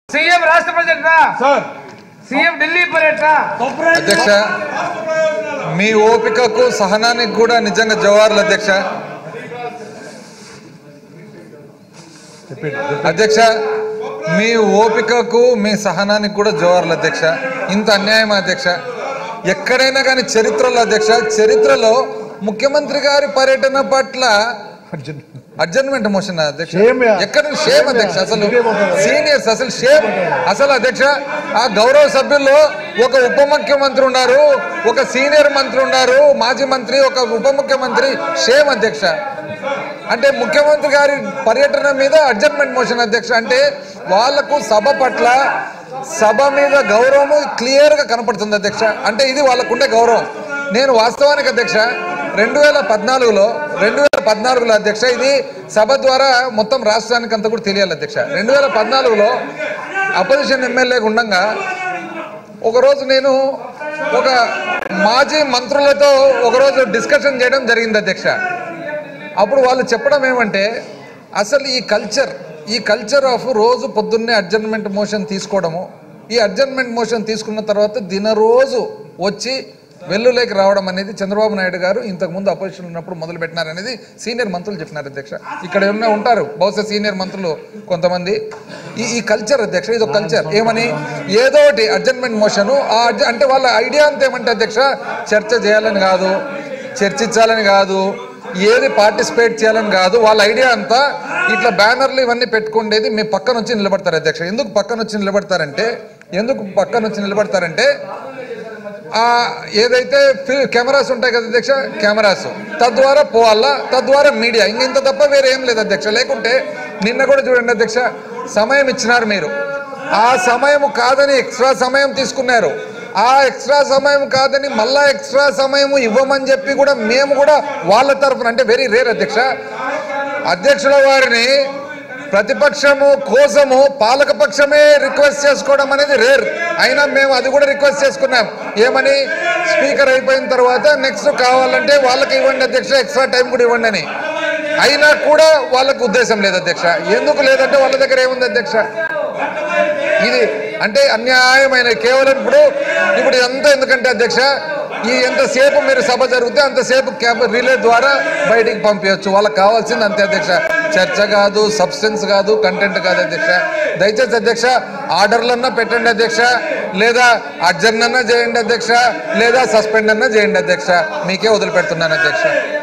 CM రాష్ట్ర present sir CM Delhi పర్యటన అధ్యక్ష మీ ఓపికకు సహనానికి కూడా నిజంగా జవార్లు అధ్యక్ష అధ్యక్ష మీ ఓపికకు మీ సహనానికి కూడా జవార్లు అధ్యక్ష ఇంత అన్యాయం అధ్యక్ష ఎక్కడైనా కానీ చరిత్రలో అధ్యక్ష చరిత్రలో ముఖ్యమంత్రి గారి పర్యటన పట్ల అడ్జర్న్మెంట్ మోషన్ అధ్యక్ష Shame యా. ఎక్కడ షేమ్ అధ్యక్ష అసలు సీనియర్స్ అసలు షేమ్ అసలు అధ్యక్ష ఆ గౌరవ సభ్యుల్లో ఒక ఉప ముఖ్యమంత్రి ఉన్నారు ఒక సీనియర్ మంత్రి ఉన్నారు మాజీ మంత్రి ఒక ఉప ముఖ్యమంత్రి షేమ్ అధ్యక్ష అంటే ముఖ్యమంత్రి గారి పర్యటన మీద అడ్జర్న్మెంట్ మోషన్ అధ్యక్ష అంటే వాళ్లకు సభ పట్ల సభ మీద గౌరవము క్లియర్ గా కనపడుతుంది అధ్యక్ష అంటే ఇది వాళ్ళకుండే గౌరవం నేను వాస్తవానికి అధ్యక్ష రెండు వేల పద్నాలుగులో రెండు వేల పద్నాలుగులో అధ్యక్ష ఇది సభ ద్వారా మొత్తం రాష్ట్రానికి అంతా కూడా తెలియాలి అధ్యక్ష రెండు వేల పద్నాలుగులో అపోజిషన్ ఎమ్మెల్యేగా ఉండగా ఒకరోజు నేను ఒక మాజీ మంత్రులతో ఒకరోజు డిస్కషన్ చేయడం జరిగింది అధ్యక్ష అప్పుడు వాళ్ళు చెప్పడం ఏమంటే అసలు ఈ కల్చర్ ఈ కల్చర్ ఆఫ్ రోజు పొద్దున్నే అడ్జర్న్మెంట్ మోషన్ తీసుకోవడము ఈ అడ్జర్న్మెంట్ మోషన్ తీసుకున్న తర్వాత దినరోజు వచ్చి వెల్లులోకి రావడం అనేది చంద్రబాబు నాయుడు గారు ఇంతకుముందు అపోజిషన్ ఉన్నప్పుడు మొదలు పెట్టినారనేది సీనియర్ మంత్రులు చెప్పినారు అధ్యక్ష ఇక్కడ ఉన్న ఉంటారు బహుశా సీనియర్ మంత్రులు కొంతమంది ఈ ఈ కల్చర్ అధ్యక్ష ఇది ఒక కల్చర్ ఏమని ఏదో ఒకటి అడ్జర్న్మెంట్ మోషను ఆ adj- అంటే వాళ్ళ ఐడియా అంతా ఏమంటే అధ్యక్ష చర్చ చేయాలని కాదు చర్చించాలని కాదు ఏది పార్టిసిపేట్ చేయాలని కాదు వాళ్ళ ఐడియా అంతా ఇట్లా బ్యానర్లు ఇవన్నీ పెట్టుకుండేది మీ పక్కన వచ్చి నిలబడతారు అధ్యక్ష ఎందుకు పక్కన వచ్చి నిలబడతారంటే ఎందుకు పక్కన వచ్చి నిలబడతారంటే ఆ ఏదైతే ఫి- కెమెరాస్ ఉంటాయి కదా అధ్యక్ష కెమెరాస్ తద్వారా పోవాలా తద్వారా మీడియా ఇంక ఇంత తప్ప వేరే ఏం లేదు అధ్యక్ష లేకుంటే నిన్న కూడా చూడండి అధ్యక్ష సమయం ఇచ్చినారు మీరు ఆ సమయం కాదని ఎక్స్ట్రా సమయం తీసుకున్నారు ఆ ఎక్స్ట్రా సమయం కాదని మళ్ళా ఎక్స్ట్రా సమయం ఇవ్వమని చెప్పి కూడా మేము కూడా వాళ్ళ తరఫున అంటే వెరీ రేర్ అధ్యక్ష అధ్యక్షుల వారిని ప్రతిపక్షము కోసము పాలకపక్షమే రిక్వెస్ట్ చేసుకోవడం అనేది రేర్ అయినా మేము అది కూడా రిక్వెస్ట్ చేసుకున్నాం ఏమని స్పీకర్ అయిపోయిన తర్వాత నెక్స్ట్ కావాలంటే వాళ్ళకి ఇవ్వండి అధ్యక్ష ఎక్స్ట్రా టైం కూడా ఇవ్వండి అని అయినా కూడా వాళ్ళకు ఉద్దేశం లేదు అధ్యక్ష ఎందుకు లేదంటే వాళ్ళ దగ్గర ఏముంది అధ్యక్ష ఇది అంటే అన్యాయమైన కేవలం ఇప్పుడు ఇప్పుడు ఇదంతా ఎందుకంటే అధ్యక్ష ఈ ఎంతసేపు మీరు సభ జరిగితే అంతసేపు క్యాబ్ రిలే ద్వారా బయటికి పంపించవచ్చు వాళ్ళకి కావాల్సింది అంతే అధ్యక్ష చర్చ కాదు సబ్స్టెన్స్ కాదు కంటెంట్ కాదు అధ్యక్ష దయచేసి అధ్యక్ష ఆర్డర్లన్నా పెట్టండి అధ్యక్ష లేదా అడ్జర్న్ అన్నా చేయండి అధ్యక్ష లేదా సస్పెండ్ అన్నా చేయండి అధ్యక్ష మీకే వదిలిపెడుతున్నాను అధ్యక్ష